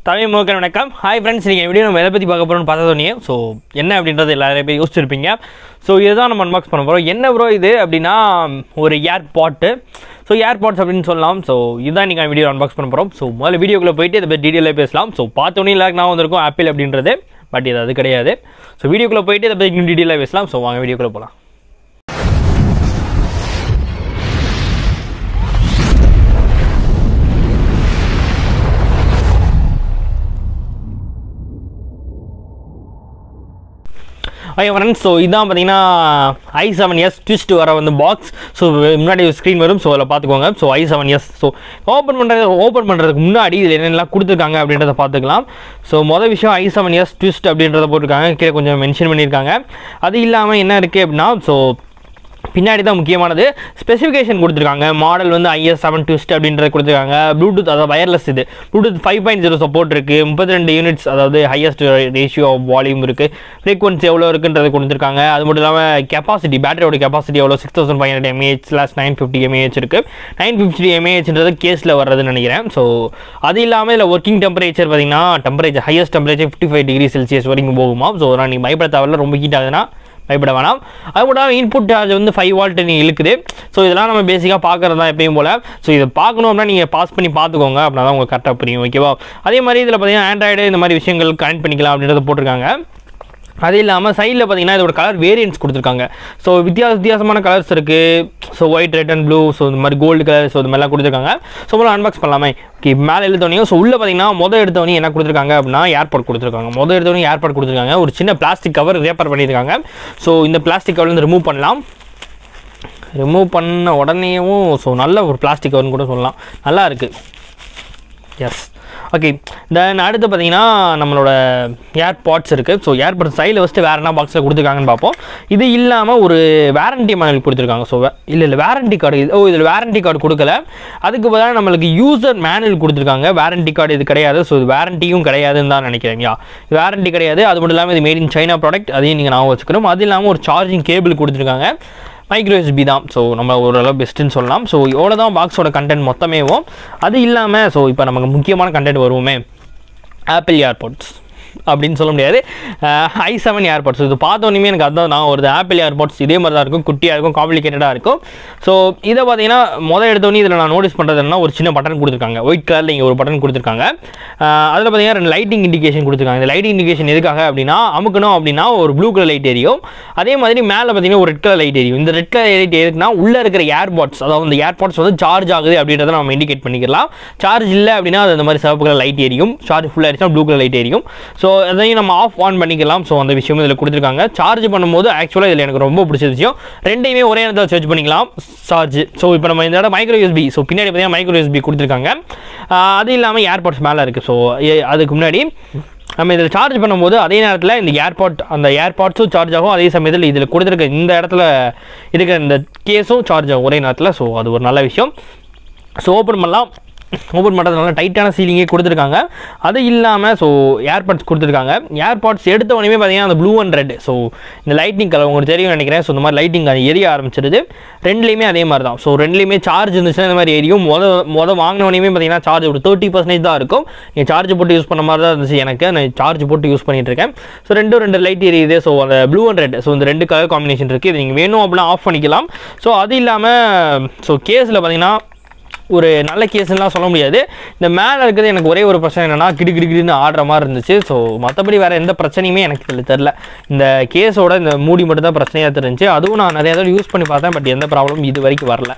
தமிழ் முழுக்க வணக்கம் hi friends நீங்கள் வீடியோ நம்ம எதை பற்றி பார்க்க போகிறோம்னு பார்த்தோன்னே ஸோ என்ன அப்படின்றது எல்லாரும் போய் யோசிச்சிருப்பீங்க ஸோ இதுதான் நம்ம அன்பாக்ஸ் பண்ண போகிறோம் என்ன ப்ரோ இது அப்படின்னா ஒரு ஏர் பாட்டு ஸோ ஏர் பாட்ஸ் அப்படின்னு சொல்லலாம் ஸோ இதுதான் நீங்கள் வீடியோ அன்பாக்ஸ் பண்ண போகிறோம் ஸோ முதல்ல வீடியோக்குள்ளே போயிட்டு இதை பற்றி டீட்டெயிலாக பேசலாம் ஸோ பார்த்தோன்னே எல்லாருக்கு நான் வந்திருக்கும் ஆப்பிள் அப்படின்றது பட் இது அது கிடையாது ஸோ வீடியோக்குள்ளே போயிட்டு இதை பற்றி டீட்டெயிலாக பேசலாம் ஸோ வாங்க வீடியோக்குள்ளே போகலாம் ஓகே ஃப்ரெண்ட்ஸ் ஸோ இதான் பார்த்தீங்கன்னா ஐ செவன் எஸ் ட்விஸ்ட் வர வந்து பாக்ஸ் ஸோ முன்னாடி ஸ்க்ரீன் வரும் ஸோ அதில் பார்த்துக்கோங்க so I seven S so open பண்ணுறது ஓப்பன் பண்ணுறதுக்கு முன்னாடி இதில் என்னென்னலாம் கொடுத்துருக்காங்க அப்படின்றத பார்த்துக்கலாம் ஸோ மொதல் விஷயம் ஐ செவன் எஸ் ட்விஸ்ட் அப்படின்றத போட்டிருக்காங்க கீழே கொஞ்சம் மென்ஷன் பண்ணியிருக்காங்க அது இல்லாமல் என்ன இருக்குது அப்படின்னா ஸோ பின்னாடி தான் முக்கியமானது ஸ்பெசிஃபிகேஷன் கொடுத்துருக்காங்க மாடல் வந்து ஐஎஸ் செவன் ட்விஸ்ட் அப்படின்றத கொடுத்துருக்காங்க ப்ளூடூத் அதாவது வயர்லெஸ் இது Bluetooth five point zero support இருக்குது முப்பத்தி ரெண்டு யூனிட்ஸ் அதாவது ஹையஸ்ட் ரேஷியோ ஆஃப் வால்யூம் இருக்குது ஃப்ரீக்வன்சி எவ்வளோ இருக்குன்றது கொடுத்துருக்காங்க அது மட்டும் இல்லாமல் கெப்பாசிட்டி பேட்டரியோட கெப்பாசிட்டி எவ்வளோ six thousand five hundred mAh slash nine fifty mAh இருக்குது நைன் ஃபிஃப்டி எம்ஏஹெச்ன்றது கேஸில் வர்றதுன்னு நினைக்கிறேன் ஸோ அது இல்லாமல் இதில் ஒர்க்கிங் டெம்பரேச்சர் பார்த்தீங்கன்னா temperature highest temperature fifty five degree Celsius வரைக்கும் போகுமா ஸோ நான் நீங்கள் பயப்பட தேவையில்ல ரொம்ப ஹீட் ஆகுதுன்னா பயப்பட வேணாம் அது கூட இன்புட் சார்ஜ் வந்து ஃபைவ் வால்ட் நீ இழுக்குது ஸோ இதெல்லாம் நம்ம பேசிக்காக பார்க்குறது தான் எப்பயும் போல் ஸோ இதை பார்க்கணும் அப்படின்னா நீங்கள் பாஸ் பண்ணி பார்த்துக்கோங்க அப்படின்னா தான் உங்களுக்கு கரெக்டாக புரியும் ஓகேவா அதே மாதிரி இதில் பார்த்தீங்கன்னா ஆண்ட்ராய்டு இந்த மாதிரி விஷயங்கள் கனெக்ட் பண்ணிக்கலாம் அப்படின்றத போட்டிருக்காங்க அது இல்லாமல் சைடில் பார்த்தீங்கன்னா இதோட கலர் வேரியன்ஸ் கொடுத்துருக்காங்க ஸோ வித்தியாச வித்தியாசமான கலர்ஸ் இருக்குது so white red and blue so இந்த மாதிரி கோல்டு கலர் ஸோ இந்த மாதிரிலாம் கொடுத்துருக்காங்க ஸோ முதல்ல அன்பாக்ஸ் பண்ணலாமே ஓகே மேலே எழுத்தோனையும் ஸோ உள்ளே பார்த்தீங்கன்னா மொதல் எடுத்தவனே என்ன கொடுத்துருக்காங்க அப்படின்னா ஏர்பாட் கொடுத்துருக்காங்க மொதல் எடுத்தவனே ஏர்பாட் கொடுத்துருக்காங்க ஒரு சின்ன பிளாஸ்டிக் கவர் ரேப்பர் பண்ணியிருக்காங்க ஸோ இந்த பிளாஸ்டிக் கவர்லேருந்து ரிமூவ் பண்ணலாம் ரிமூவ் பண்ண உடனேயும் ஸோ நல்ல ஒரு பிளாஸ்டிக் கவர்னு கூட சொல்லலாம் நல்லா இருக்குது எஸ் ஓகே தென் அடுத்து பார்த்தீங்கன்னா நம்மளோட ஏர்பாட்ஸ் இருக்குது ஸோ ஏர்பாட்ஸ் சைடில் ஃபஸ்ட்டு வேறு என்ன பாக்ஸில் கொடுத்துருக்காங்கன்னு பார்ப்போம் இது இல்லாமல் ஒரு வேரண்டி மேனுவல் கொடுத்துருக்காங்க ஸோ இல்லை இல்லை வேரண்டி கார்டு இது ஓ இதில் வேரண்டி கார்டு கொடுக்கல அதுக்கு பதிலாக நம்மளுக்கு யூசர் மேனுவல் கொடுத்துருக்காங்க வேரண்டி கார்டு இது கிடையாது ஸோ இது வேரண்டியும் கிடையாதுன்னு தான் நினைக்கிறேன் யா வேரண்டி கிடையாது அது மட்டும் இல்லாமல் இது மேட் இன் சைனா ப்ராடக்ட் அதையும் நீங்கள் நான் வச்சுக்கணும் அது இல்லாமல் ஒரு சார்ஜிங் கேபிள் கொடுத்துருக்காங்க மைக்ரோ எஸ்பி தான் ஸோ நம்ம ஓரளவு பெஸ்ட்டுன்னு சொல்லலாம் ஸோ எவ்வளோ தான் பாக்ஸோட கண்டென்ட் மொத்தமேவும் அது இல்லாமல் ஸோ இப்போ நமக்கு முக்கியமான கண்டென்ட் வருவோமே ஆப்பிள் ஏர்போர்ட்ஸ் அப்படின்னு சொல்ல முடியாது ஐ செவன் ஏர்பாட்ஸ் இது பார்த்தோன்னே எனக்கு அதுதான் நான் ஒரு ஆப்பிள் ஏர்பாட்ஸ் இதே மாதிரி தான் இருக்கும் குட்டியாக இருக்கும் காம்ப்ளிகேட்டடாக இருக்கும் ஸோ இதை பார்த்தீங்கன்னா முதல் எடுத்தோடனே இதில் நான் நோட்டீஸ் பண்ணுறது என்ன ஒரு சின்ன பட்டன் கொடுத்துருக்காங்க ஒயிட் கலரில் இங்கே ஒரு பட்டன் கொடுத்துருக்காங்க அதில் பார்த்தீங்கன்னா ரெண்டு லைட்டிங் இண்டிகேஷன் கொடுத்துருக்காங்க இந்த லைட்டிங் இண்டிகேஷன் எதுக்காக அப்படின்னா அமுக்கணும் அப்படின்னா ஒரு ப்ளூ கலர் லைட் எரியும் அதே மாதிரி மேலே பார்த்தீங்கன்னா ஒரு ரெட் கலர் லைட் எரியும் இந்த ரெட் கலர் லைட் எதுக்குன்னா உள்ளே இருக்கிற ஏர்பாட்ஸ் அதாவது இந்த ஏர்பாட்ஸ் வந்து சார்ஜ் ஆகுது அப்படின்றத நம்ம இண்டிகேட் பண்ணிக்கலாம் சார்ஜ் இல்லை அப்படின்னா அது இந்த மாதிரி சிவப்பு கலர் லைட் எரியும் சார்ஜ் ஃபுல்லாக ஆயிடுச்சுன்னா ப்ளூ கலர் லைட் எரியும் ஸோ அதையும் நம்ம ஆஃப் ஆன் பண்ணிக்கலாம் ஸோ அந்த விஷயம் இதில் கொடுத்துருக்காங்க சார்ஜ் பண்ணும்போது ஆக்சுவலாக இதில் எனக்கு ரொம்ப பிடிச்ச விஷயம் ரெண்டையுமே ஒரே நேரத்தில் சார்ஜ் பண்ணிக்கலாம் சார்ஜ் ஸோ இப்போ நம்ம இந்த இடம் மைக்ரோ யூஎஸ்பி ஸோ பின்னாடி பார்த்தீங்கன்னா மைக்ரோ யூஎஸ்பி கொடுத்துருக்காங்க ஆஹ் அது இல்லாமல் ஏர்பாட்ஸ் மேலே இருக்குது ஸோ அதுக்கு முன்னாடி நம்ம இதில் சார்ஜ் பண்ணும்போது அதே நேரத்தில் இந்த ஏர்பாட் அந்த ஏர்பாட்ஸும் சார்ஜ் ஆகும் அதே சமயத்தில் இதில் கொடுத்துருக்க இந்த இடத்துல இருக்கிற இந்த கேஸும் சார்ஜ் ஆகும் ஒரே நேரத்தில் ஸோ அது ஒரு நல்ல விஷயம் ஸோ ஓப்பன் பண்ணலாம் ஓப்பன் பண்ணுறதுனால டைட்டான சீலிங்கே கொடுத்துருக்காங்க அது இல்லாமல் ஸோ ஏர்பாட்ஸ் கொடுத்துருக்காங்க ஏர்பாட்ஸ் எடுத்த உடனே பார்த்தீங்கன்னா அந்த ப்ளூ அண்ட் ரெட் ஸோ இந்த லைட்டிங் கலர் உங்களுக்கு தெரியும் நினைக்கிறேன் ஸோ இந்த மாதிரி லைட்டிங் அது எரிய ஆரம்பிச்சிருது ரெண்டுலேயுமே அதே மாதிரி தான் ஸோ ரெண்டுலேயுமே சார்ஜ் இருந்துச்சுன்னா இந்த மாதிரி எரியும் மொத மொதல் வாங்கினவனையுமே பார்த்தீங்கன்னா சார்ஜ் ஒரு தேர்ட்டி பர்சன்டேஜ் தான் இருக்கும் நீங்கள் சார்ஜ் போட்டு யூஸ் பண்ண மாதிரி தான் இருந்துச்சு எனக்கு நான் சார்ஜ் போட்டு யூஸ் பண்ணிட்டு இருக்கேன் ஸோ ரெண்டும் ரெண்டு லைட் எரியுது ஸோ அந்த ப்ளூ அண்ட் ரெட் ஸோ இந்த ரெண்டு கலர் காம்பினேஷன் இருக்குது இது நீங்கள் வேணும் அப்படின்னா ஆஃப் பண்ணிக்கலாம் ஸோ அது இல்லாமல் ஸோ கேஸில் பார்த்தீங்கன்னா ஒரு நல்ல கேஸ்லாம் சொல்ல முடியாது இந்த மேலே இருக்கிறது எனக்கு ஒரே ஒரு பிரச்சனை என்னென்னா கிடு கிடு கிடுன்னு ஆடுற மாதிரி இருந்துச்சு ஸோ மற்றபடி வேறு எந்த பிரச்சனையுமே எனக்கு இதில் தெரில இந்த கேஸோட இந்த மூடி மட்டும் தான் பிரச்சனையாக தெரிஞ்சு அதுவும் நான் நிறைய தடவை யூஸ் பண்ணி பார்த்தேன் பட் எந்த ப்ராப்ளமும் இது வரைக்கும் வரல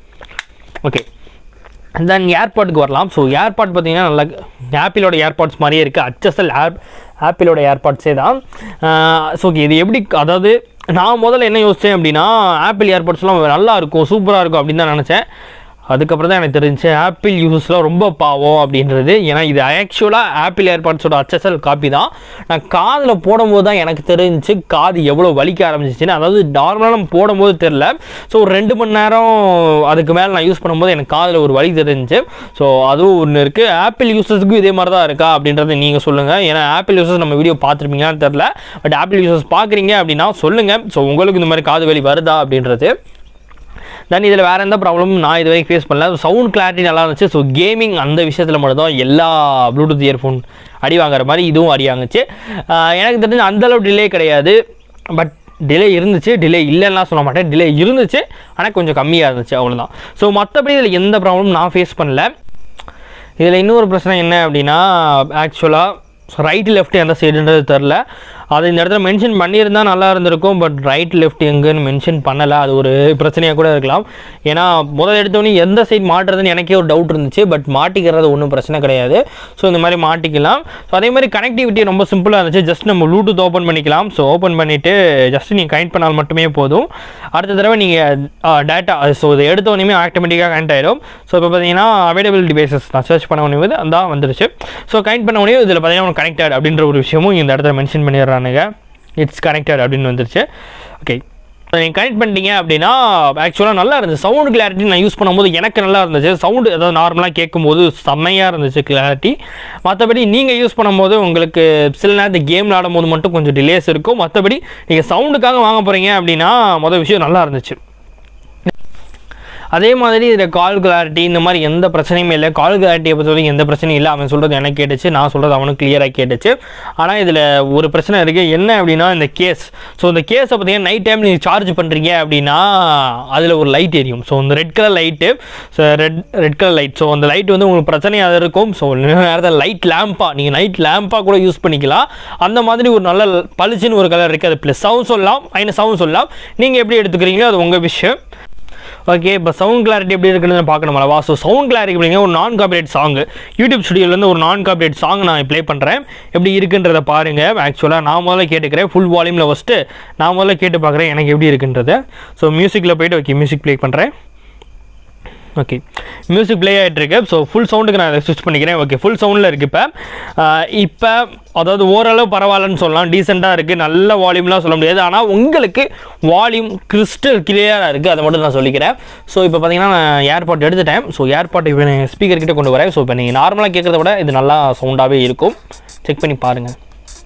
ஓகே தென் ஏர்பாட்க்கு வரலாம் ஸோ ஏர்பாட் பார்த்தீங்கன்னா நல்லா ஆப்பிளோட ஏர்பாட்ஸ் மாதிரியே இருக்குது அச்சஸ்டல் ஆப் ஆப்பிளோட ஏர்பாட்ஸே தான் ஸோ இது எப்படி அதாவது நான் முதல்ல என்ன யோசித்தேன் அப்படின்னா ஆப்பிள் ஏர்பாட்ஸ்லாம் நல்லா இருக்கும் சூப்பராக இருக்கும் அப்படின்னு தான் நினச்சேன் அதுக்கப்புறம் தான் எனக்கு தெரிஞ்சு ஆப்பிள் யூசஸ்லாம் ரொம்ப பாவம் அப்படின்றது ஏன்னா இது ஆக்சுவலாக ஆப்பிள் ஏர்பாட்ஸோட அச்சசல் காப்பி தான் நான் காதில் போடும்போது தான் எனக்கு தெரிஞ்சு காது எவ்வளோ வலிக்க ஆரம்பிச்சிச்சுன்னு அதாவது நார்மலாக நம்ம போடும்போது தெரில ஸோ ஒரு ரெண்டு மணி நேரம் அதுக்கு மேலே நான் யூஸ் பண்ணும்போது எனக்கு காதில் ஒரு வலி தெரிஞ்சு ஸோ அதுவும் ஒன்று இருக்குது ஆப்பிள் யூசர்ஸுக்கும் இதே மாதிரி தான் இருக்கா அப்படின்றத நீங்கள் சொல்லுங்கள் ஏன்னா ஆப்பிள் யூசர்ஸ் நம்ம வீடியோ பார்த்துருப்பீங்களான்னு தெரில பட் ஆப்பிள் யூசர்ஸ் பார்க்குறீங்க அப்படின்னா சொல்லுங்கள் ஸோ உங்களுக்கு இந்த மாதிரி காது வலி வருதா அப்படின்றது தென் இதில் வேறு எந்த ப்ராப்ளமும் நான் இது வரைக்கும் ஃபேஸ் பண்ணல சவுண்ட் கிளாரிட்டி நல்லா இருந்துச்சு ஸோ கேமிங் அந்த விஷயத்தில் மட்டும்தான் எல்லா ப்ளூடூத் இயர்ஃபோன் அடி வாங்குற மாதிரி இதுவும் அடி வாங்குச்சு ஆஹ் எனக்கு தெரிஞ்சு அந்தளவு டிலே கிடையாது பட் டிலே இருந்துச்சு டிலே இல்லைன்னா சொல்ல மாட்டேன் டிலே இருந்துச்சு ஆனால் கொஞ்சம் கம்மியாக இருந்துச்சு அவ்வளோதான் ஸோ மற்றபடி இதில் எந்த ப்ராப்ளமும் நான் ஃபேஸ் பண்ணல இதில் இன்னொரு பிரச்சனை என்ன அப்படின்னா ஆக்சுவலாக ரைட் லெஃப்ட் எந்த சைடுன்றது தெரில அது இந்த இடத்துல மென்ஷன் பண்ணியிருந்தா நல்லா இருந்திருக்கும் பட் ரைட் லெஃப்ட் எங்கன்னு மென்ஷன் பண்ணலை அது ஒரு பிரச்சனையாக கூட இருக்கலாம் ஏன்னா முதல் எடுத்தோடனே எந்த சைடு மாட்டுறதுன்னு எனக்கே ஒரு டவுட் இருந்துச்சு பட் மாட்டிக்கிறது ஒன்றும் பிரச்சனை கிடையாது ஸோ இந்த மாதிரி மாட்டிக்கலாம் ஸோ அதே மாதிரி கனெக்டிவிட்டி ரொம்ப சிம்பிளாக இருந்துச்சு ஜஸ்ட் நம்ம ப்ளூடூத் ஓப்பன் பண்ணிக்கலாம் ஸோ ஓப்பன் பண்ணிவிட்டு ஜஸ்ட் நீங்கள் கனெக்ட் பண்ணால் மட்டுமே போதும் அடுத்த தடவை நீங்கள் டேட்டா ஸோ இதை எடுத்தோடனே ஆட்டோமேட்டிக்காக கனெக்ட் ஆயிடும் ஸோ இப்போ பார்த்தீங்கன்னா அவைலபிள் டிவைசஸ் நான் சர்ச் பண்ண உடனே அதான் வந்துருச்சு ஸோ கனெக்ட் பண்ண உடனே இதில் பார்த்தீங்கன்னா கனெக்டட் அப்படின்ற ஒரு விஷயமும் இந்த இடத்துல மென்ஷன் பண்ணிடுறானுங்க இட்ஸ் கனெக்டட் அப்படின்னு வந்துருச்சு ஓகே நீங்கள் கனெக்ட் பண்ணிட்டீங்க அப்படின்னா ஆக்சுவலாக நல்லா இருந்துச்சு சவுண்ட் கிளாரிட்டி நான் யூஸ் பண்ணும்போது எனக்கு நல்லா இருந்துச்சு சவுண்டு ஏதாவது நார்மலாக கேட்கும்போது செம்மையாக இருந்துச்சு கிளாரிட்டி மற்றபடி நீங்கள் யூஸ் பண்ணும்போது உங்களுக்கு சில நேரத்து கேம் விளாடும் போது மட்டும் கொஞ்சம் டிலேஸ் இருக்கும் மற்றபடி நீங்கள் சவுண்டுக்காக வாங்க போகிறீங்க அப்படின்னா மொதல் விஷயம் நல்லா இருந்துச்சு அதே மாதிரி இதில் கால் கிளாரிட்டி இந்த மாதிரி எந்த பிரச்சனையுமே இல்லை கால் கிளாரிட்டியை பொறுத்த வரைக்கும் எந்த பிரச்சனையும் இல்லை அவன் சொல்கிறது எனக்கு கேட்டுச்சு நான் சொல்கிறது அவனுக்கு கிளியராக கேட்டுச்சு ஆனால் இதில் ஒரு பிரச்சனை இருக்குது என்ன அப்படின்னா இந்த கேஸ் ஸோ இந்த கேஸை பார்த்தீங்கன்னா நைட் டைம் நீங்கள் சார்ஜ் பண்ணுறீங்க அப்படின்னா அதில் ஒரு லைட் எரியும் ஸோ இந்த red colour light so red red colour light so அந்த லைட் வந்து உங்களுக்கு பிரச்சனையாக இருக்கும் ஸோ நேரத்தில் லைட் லேம்பாக நீங்கள் நைட் லேம்பாக கூட யூஸ் பண்ணிக்கலாம் அந்த மாதிரி ஒரு நல்ல பளிச்சுன்னு ஒரு கலர் இருக்குது அது ப்ளஸ்ஸாகவும் சொல்லலாம் மைனஸாகவும் சொல்லலாம் நீங்கள் எப்படி எடுத்துக்கிறீங்களோ அது உங்கள் விஷயம் ஓகே இப்போ சவுண்ட் கிளாரிட்டி எப்படி இருக்குன்னு பார்க்கணும் அல்லவா ஸோ சவுண்ட் கிளாரிட்டி அப்படிங்க ஒரு நான் காப்பிரைட் சாங் யூடியூப் ஸ்டுடியோலேருந்து ஒரு நான் காப்பிரைட் சாங் நான் ப்ளே பண்ணுறேன் எப்படி இருக்குன்றதை பாருங்கள் ஆக்சுவலாக நான் முதல்ல கேட்டுக்கிறேன் ஃபுல் வால்யூமில் ஃபஸ்ட்டு நான் முதல்ல கேட்டு பார்க்குறேன் எனக்கு எப்படி இருக்குன்றதை ஸோ மியூசிக்கில் போயிட்டு ஓகே மியூசிக் ப்ளே பண்ணுறேன் ஓகே மியூசிக் ப்ளே ஆகிட்டு இருக்கு ஸோ ஃபுல் சவுண்டுக்கு நான் அதை ஸ்விட்ச் பண்ணிக்கிறேன் ஓகே ஃபுல் சவுண்டில் இருக்குது இப்போ இப்போ அதாவது ஓரளவு பரவாயில்லன்னு சொல்லலாம் டீசெண்டாக இருக்குது நல்ல வால்யூம்லாம் சொல்ல முடியாது ஆனால் உங்களுக்கு வால்யூம் கிறிஸ்டல் கிளியராக இருக்குது அதை மட்டும் நான் சொல்லிக்கிறேன் ஸோ இப்போ பார்த்தீங்கன்னா நான் ஏர்பாட் எடுத்துட்டேன் ஸோ ஏர்பாட் இப்போ நான் ஸ்பீக்கர் கிட்ட கொண்டு வரேன் ஸோ இப்போ நீங்கள் நார்மலாக கேட்குறத விட இது நல்லா சவுண்டாகவே இருக்கும் செக் பண்ணி பாருங்கள்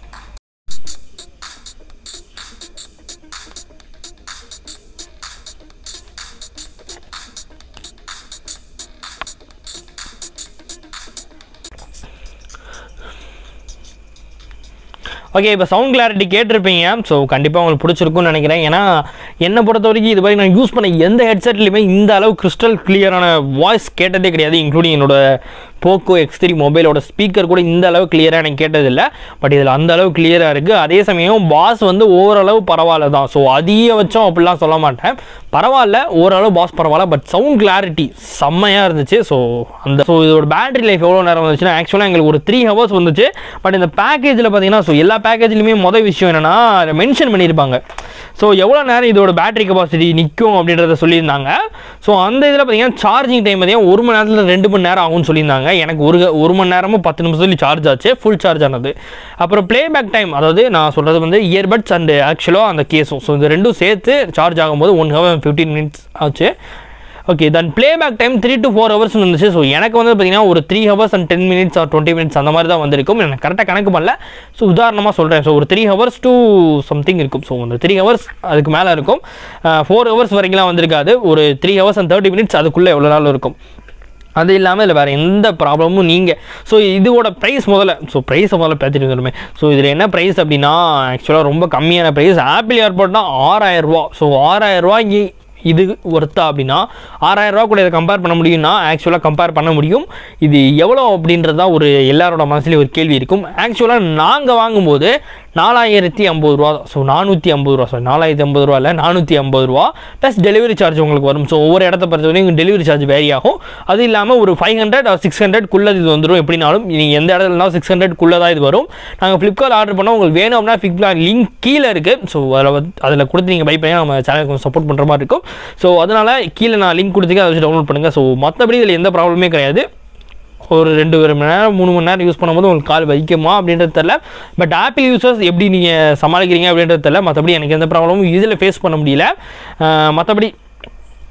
ஓகே இப்போ சவுண்ட் கிளாரிட்டி கேட்டிருப்பீங்க ஸோ கண்டிப்பாக உங்களுக்கு பிடிச்சிருக்கும்னு நினைக்கிறேன் ஏன்னா என்னை பொறுத்த வரைக்கும் இது மாதிரி நான் யூஸ் பண்ண எந்த ஹெட்செட்லையுமே இந்த அளவு கிறிஸ்டல் கிளியரான வாய்ஸ் கேட்டதே கிடையாது இன்க்ளூடிங் என்னோட போக்கோ எக்ஸ் த்ரீ மொபைலோட ஸ்பீக்கர் கூட இந்த அளவு கிளியராக எனக்கு கேட்டதில்லை பட் இதில் அந்த அளவு கிளியராக இருக்குது அதே சமயம் பாஸ் வந்து ஓரளவு பரவாயில்ல தான் ஸோ அதிகபட்சம் அப்படிலாம் சொல்ல மாட்டேன் பரவாயில்ல ஓரளவு பாஸ் பரவாயில்ல பட் சவுண்ட் கிளாரிட்டி செம்மையாக இருந்துச்சு ஸோ அந்த ஸோ இதோட பேட்டரி லைஃப் எவ்வளோ நேரம் வந்துச்சுன்னா ஆக்சுவலாக எங்களுக்கு ஒரு த்ரீ ஹவர்ஸ் வந்துச்சு பட் இந்த பேக்கேஜில் பார்த்தீங்கன்னா ஸோ எல்லா பேக்கேஜ்லையுமே மொதல் விஷயம் என்னென்னா மென்ஷன் பண்ணியிருப்பாங்க ஸோ எவ்வளோ நேரம் இதோட பேட்டரி கெப்பாசிட்டி நிற்கும் அப்படின்றத சொல்லியிருந்தாங்க ஸோ அந்த இதில் பார்த்தீங்கன்னா சார்ஜிங் டைம் பார்த்தீங்கன்னா ஒரு மணி நேரத்தில் ரெண்டு மணி நேரம் ஆகும்னு சொல்லியிருந்தாங்க எனக்கு ஒரு ஒரு மணி நேரமும் பத்து நிமிஷத்துல சார்ஜ் ஆச்சு ஃபுல் சார்ஜ் ஆனது அப்புறம் ப்ளேபேக் டைம் அதாவது நான் சொல்கிறது வந்து இயர்பட்ஸ் அண்ட் ஆக்சுவலாக அந்த கேஸும் ஸோ இந்த ரெண்டும் சேர்த்து சார்ஜ் ஆகும்போது ஒன் ஹவர் ஃபிஃப்டீன் மினிட்ஸ் ஆச்சு okay then playback time three to four hours இருந்துச்சு ஸோ எனக்கு வந்து பார்த்தீங்கன்னா ஒரு three hours and ten minutes or twenty minutes அந்த மாதிரி தான் வந்திருக்கும் எனக்கு கரெக்டாக கணக்கு பண்ணல ஸோ உதாரணமாக சொல்கிறேன் ஸோ ஒரு த்ரீ ஹவர்ஸ் டு சம்திங் இருக்கும் ஸோ அந்த த்ரீ ஹவர்ஸ் அதுக்கு மேலே இருக்கும் ஃபோர் ஹவர்ஸ் வரைக்கும்லாம் வந்திருக்காது ஒரு three hours and thirty minutes அதுக்குள்ளே எவ்வளோ நாள் இருக்கும் அது இல்லாமல் இதில் வேறு எந்த ப்ராப்ளமும் நீங்கள் ஸோ இதோட ப்ரைஸ் முதல்ல ஸோ ப்ரைஸை முதல்ல பார்த்துட்டு வந்துடுமே ஸோ இதில் என்ன ப்ரைஸ் அப்படின்னா ஆக்சுவலாக ரொம்ப கம்மியான ப்ரைஸ் ஆப்பிள் ஏர்போர்ட்னா ஆறாயிரரூவா ஸோ ஆறாயிரரூவாய்க்கு இது ஒர்த்தா அப்படின்னா ஆறாயிரரூவா கூட இதை கம்பேர் பண்ண முடியும்னா ஆக்சுவலாக கம்பேர் பண்ண முடியும் இது எவ்வளோ அப்படின்றது தான் ஒரு எல்லாரோட மனசுலேயும் ஒரு கேள்வி இருக்கும் ஆக்சுவலாக நாங்கள் வாங்கும்போது நாலாயிரத்தி ஐம்பது ரூபா ஸோ நானூற்றி ஐம்பது ரூபா சாரி நாலாயிரத்தி ஐம்பது ரூபா இல்லை நானூற்றி ஐம்பது ரூபா ப்ளஸ் டெலிவரி சார்ஜ் உங்களுக்கு வரும் ஸோ ஒவ்வொரு இடத்த பொறுத்த வரைக்கும் டெலிவரி சார்ஜ் வேரி ஆகும் அது இல்லாமல் ஒரு ஃபைவ் ஹண்ட்ரட் சிக்ஸ் ஹண்ட்ரட்குள்ளே இது வந்துடும் எப்படினாலும் நீங்கள் எந்த இடத்துல இருந்தாலும் சிக்ஸ் ஹண்ட்ரட்குள்ளே தான் இது வரும் நாங்கள் ஃப்ளிப்கார்ட் ஆர்டர் பண்ணால் உங்களுக்கு வேணும் அப்படின்னா ஃப்ளிப்கார்ட் லிங்க் கீழே இருக்குது ஸோ அதில் வந்து அதில் கொடுத்து நீங்கள் பை பண்ணி நம்ம சேனலுக்கு கொஞ்சம் சப்போர்ட் பண்ணுற மாதிரி இருக்கும் ஸோ அதனால் கீழே நான் லிங்க் கொடுத்துருக்கேன் அதை வச்சு டவுன்லோட் பண்ணுங்கள் ஸோ மற்றபடி இதில் எந்த ப்ராப்ளமே கிடையாது ஒரு ரெண்டு ஒரு மணி நேரம் மூணு மணி நேரம் யூஸ் பண்ணும்போது உங்களுக்கு கால் வைக்குமா அப்படின்றது தெரில பட் ஆப்பிள் யூசர்ஸ் எப்படி நீங்கள் சமாளிக்கிறீங்க அப்படின்றது தெரில மற்றபடி எனக்கு எந்த ப்ராப்ளமும் இதில் ஃபேஸ் பண்ண முடியல அஹ் மற்றபடி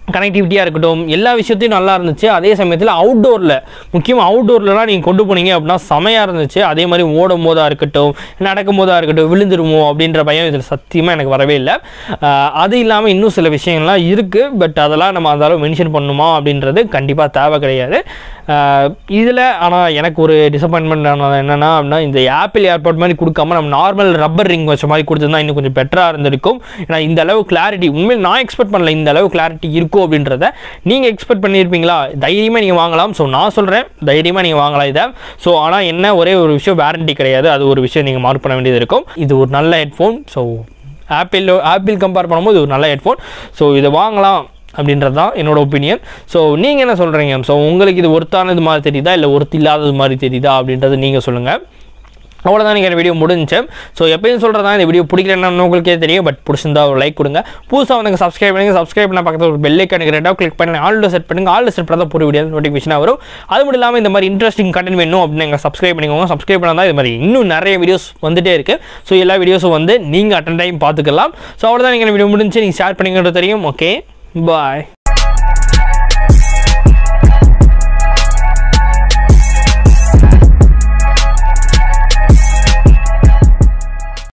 கனெக்டிவிட்டியாக இருக்கட்டும் எல்லா விஷயத்தையும் நல்லா இருந்துச்சு அதே சமயத்தில் அவுட்டோரில் முக்கியமாக அவுட்டோர்லலாம் நீங்கள் கொண்டு போனீங்க அப்படின்னா செமையாக இருந்துச்சு அதே மாதிரி ஓடும் போதாக இருக்கட்டும் நடக்கும் போதாக இருக்கட்டும் விழுந்துருமோ அப்படின்ற பயம் இதில் சத்தியமாக எனக்கு வரவே இல்லை ஆஹ் அது இல்லாமல் இன்னும் சில விஷயங்கள்லாம் இருக்குது பட் அதெல்லாம் நம்ம அந்த அளவு மென்ஷன் பண்ணுமா அப்படின்றது கண்டிப்பாக தேவை கிடையாது இதில் ஆனால் எனக்கு ஒரு டிசப்பாயின்மெண்ட் ஆனது என்னென்னா அப்படின்னா இந்த ஆப்பிள் ஏர்பாட் மாதிரி கொடுக்காம நம்ம நார்மல் ரப்பர் ரிங் வச்ச மாதிரி கொடுத்துருந்தா இன்னும் கொஞ்சம் பெட்டராக இருந்திருக்கும் ஏன்னா இந்த அளவு கிளாரிட்டி உண்மையில் நான் எக்ஸ்பெக்ட் பண்ணல இந்த அளவு கிளாரிட்டி இருக்கும் அப்படின்றத நீங்கள் எக்ஸ்பெக்ட் பண்ணியிருப்பீங்களா தைரியமாக நீங்கள் வாங்கலாம் ஸோ நான் சொல்கிறேன் தைரியமாக நீங்கள் வாங்கலாம் இதை ஸோ ஆனால் என்ன ஒரே ஒரு விஷயம் வாரண்டி கிடையாது அது ஒரு விஷயம் நீங்கள் மார்க் பண்ண வேண்டியது இருக்கும் இது ஒரு நல்ல headphone so Apple Apple compare பண்ணும்போது இது ஒரு நல்ல ஹெட்ஃபோன் ஸோ இதை வாங்கலாம் அப்படின்றது தான் என்னோட ஒப்பீனியன் ஸோ நீங்கள் என்ன சொல்கிறீங்க ஸோ உங்களுக்கு இது ஒருத்தானது மாதிரி தெரியுதா இல்லை ஒருத்து இல்லாதது மாதிரி தெரியுதா அப்படின்றது நீங்கள் சொல்லுங்கள் அவ்வளோதான் நீங்கள் வீடியோ முடிஞ்சு ஸோ எப்பயும் சொல்கிறதா இந்த வீடியோ பிடிக்கலன்னு உங்களுக்கே தெரியும் பட் பிடிச்சிருந்தா ஒரு லைக் கொடுங்க புதுசாக வந்து சப்ஸ்கிரைப் பண்ணுங்க சப்ஸ்கிரைப் பண்ண பக்கத்தில் ஒரு பெல் ஐக்கானுக்கு ரெண்டாக கிளிக் பண்ணி ஆல்ரெடி செட் பண்ணுங்க ஆல்ரெடி செட் பண்ணால் புது வீடியோ நோட்டிஃபிகேஷனாக வரும் அது மட்டும் இல்லாமல் இந்த மாதிரி இன்ட்ரெஸ்டிங் கண்டென்ட் வேணும் அப்படின்னு நீங்கள் சப்ஸ்கிரைப் பண்ணிக்கோங்க சப்ஸ்கிரைப் பண்ணால் இது மாதிரி இன்னும் நிறைய வீடியோஸ் வந்துட்டே இருக்குது ஸோ எல்லா வீடியோஸும் வந்து நீங்கள் அட்டன் டைம் பார்த்துக்கலாம் ஸோ அவ்வளோதான் நீங்கள் வீடியோ முடிஞ்சு நீங்கள் ஷேர் பண்ணிக்கிறது தெரியும் ஓகே பாய்